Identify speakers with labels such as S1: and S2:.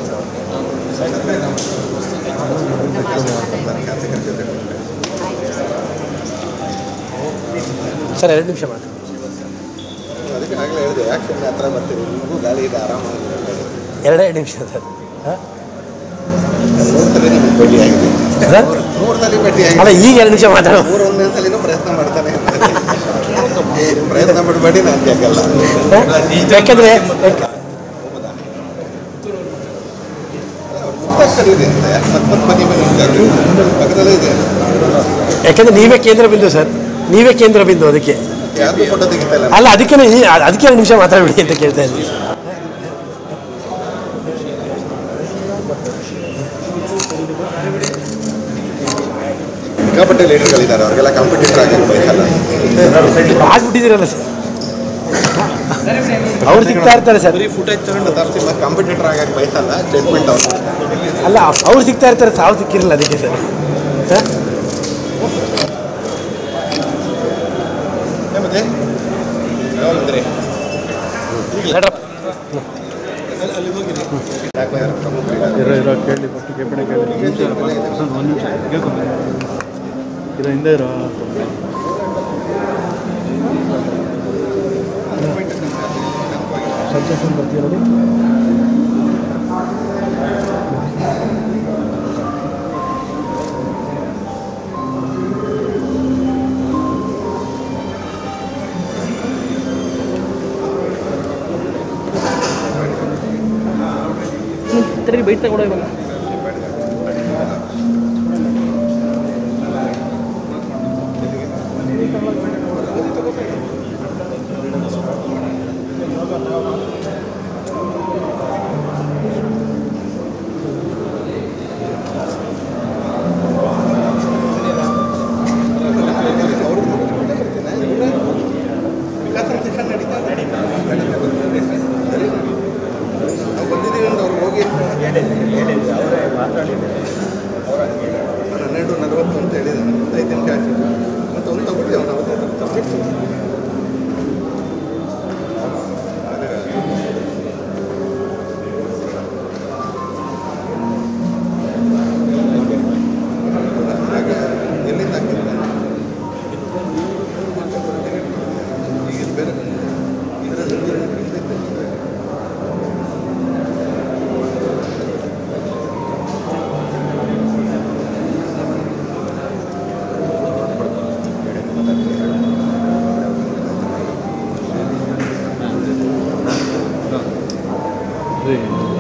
S1: ಶಾಸಕರ ಜೊತೆ
S2: ಸರ್ ಎರಡು ನಿಮಿಷ ಮಾತು
S1: ಅದಕ್ಕೆ ಆಗಲೇ ಹೇಳಿದೆ ಯಾಕೆ ಸುಮ್ಮನೆ ಹತ್ರ ಬರ್ತೀವಿ ನಿಮಗೂ ಗಾಳಿ ಇದೆ ಆರಾಮಾಗಿ
S2: ಎರಡೇ ನಿಮಿಷ ಸರ್ ಹಾಂ
S1: ಮೂರು ಸಲ ನಿಮಗೆ ಭೇಟಿ ಆಗಿದೆ
S2: ಸರ್
S1: ಮೂರು ಸಲ ಭೇಟಿ
S2: ಅಲ್ಲ
S1: ಆಗಿದೆ
S2: ಈಗ ಎರಡು ನಿಮಿಷ ಮಾತಾಡೋ
S1: ಮೂರು ಒಂದನೇ ಸಲಿನೂ ಪ್ರಯತ್ನ ಮಾಡ್ತಾನೆ ಪ್ರಯತ್ನ ಮಾಡಬೇಡಿ ನಾನು ಜಾಗಲ್ಲ
S2: ಯಾಕೆಂದರೆ
S1: ಪಕ್ಕದಲ್ಲಿ ಇದೆ ಅಂತ ಮತ್ತೆ ಮನೆ ಮನೆ ಪಕ್ಕದಲ್ಲೇ ಇದೆ
S2: ಯಾಕೆಂದರೆ ನೀವೇ ಕೇಂದ್ರ ಬಿಂದು ಸರ್ ನೀವೇ ಕೇಂದ್ರ ಬಿಂದು ಅದಕ್ಕೆ
S1: ಯಾರ್ದು ಫೋಟೋ ತೆಗಿತಾ ಇಲ್ಲ
S2: ಅಲ್ಲ ಅದಕ್ಕೆ ಅದಕ್ಕೆ ಎರಡು ನಿಮಿಷ ಮಾತಾಡಬೇಡಿ ಅಂತ ಕೇಳ್ತಾ ಇದ್ದೀನಿ
S1: ಸಿಕ್ಕಾಪಟ್ಟೆ ಲೀಡರ್ಗಳಿದ್ದಾರೆ ಅವ್ರಿಗೆಲ್ಲ ಕಾಂಪಿಟೇಟರ್ ಆಗಕ್ಕೆ ಬಯಸಲ್ಲ
S2: ಆಗ್ಬಿಟ್ಟಿದ್ದೀರಲ್ಲ ಸರ್ ಅವ್ರು ಸಿಗ್ತಾ ಇರ್ತಾರೆ ಸರ್
S1: ಫುಟೇಜ್ ತಗೊಂಡು ತರಿಸಿ ಮತ್ತೆ ಕಾಂಪಿಟೇಟರ್ ಆಗಕ್ಕೆ ಬಯಸಲ್ಲ ಜಡ್ಮೆಂಟ್ ಅವ್ರು
S2: ಅಲ್ಲ ಅವ್ರು ಸಿಗ್ತಾ ಇರ್ತಾರೆ ಸಾವು ಸಿಕ್ಕಿರಲ್ಲ ಅದಕ್ಕೆ ಸರ್ ಸರ್
S1: ಮತ್ತೆ ಯಾವಾಗಂದ್ರೆ
S2: ನಡ್ರಪ್ಪ.
S1: ಯಾಕೋ ಯಾರು ಪ್ರಮುಖರಿದ್ದಾರೆ.
S3: ಇರೋ ಇರೋ ಕೇಳಿ ಫಸ್ಟ್ ಕೇಪಣೆ ಕೇಳಿ ನಿಮಿಷ ಇರಪ್ಪ ಒಂದು ಒಂದು ನಿಮಿಷ ಕೇಳ್ಕೊಂಡು ಇದು ಹಿಂದೆ ಇರೋ ಸಜ್ಜೆಷನ್ ಬರ್ತೀರೋದು
S4: ತಿರುಗಿ ಬೈಟ್ ತಗೊಳ್ಳೋ ಇವಾಗ
S1: ನಾವು ಬಂದಿದ್ದೀವಿ ಅಂತ ಅವ್ರು ಹೋಗಿ ನಾನು ಹನ್ನೆರಡು ನಲವತ್ತು ಅಂತ ಹೇಳಿದ್ದಾನೆ ಒಂದು ಐದು ನಿಮಿಷ ಆಯ್ತು ಮತ್ತು ಒಂದು ತಗೊಳ್ಳಿ ಅವನು ಅವತ್ತೇ ಸಬ್ಜೆಕ್ಟ್ ಎಲ್ಲಿಂದ ಹಾಕಿದ್ದಾನೆ ಈಗ ಬೇರೆ ಇದರಲ್ಲಿ
S3: ರೀ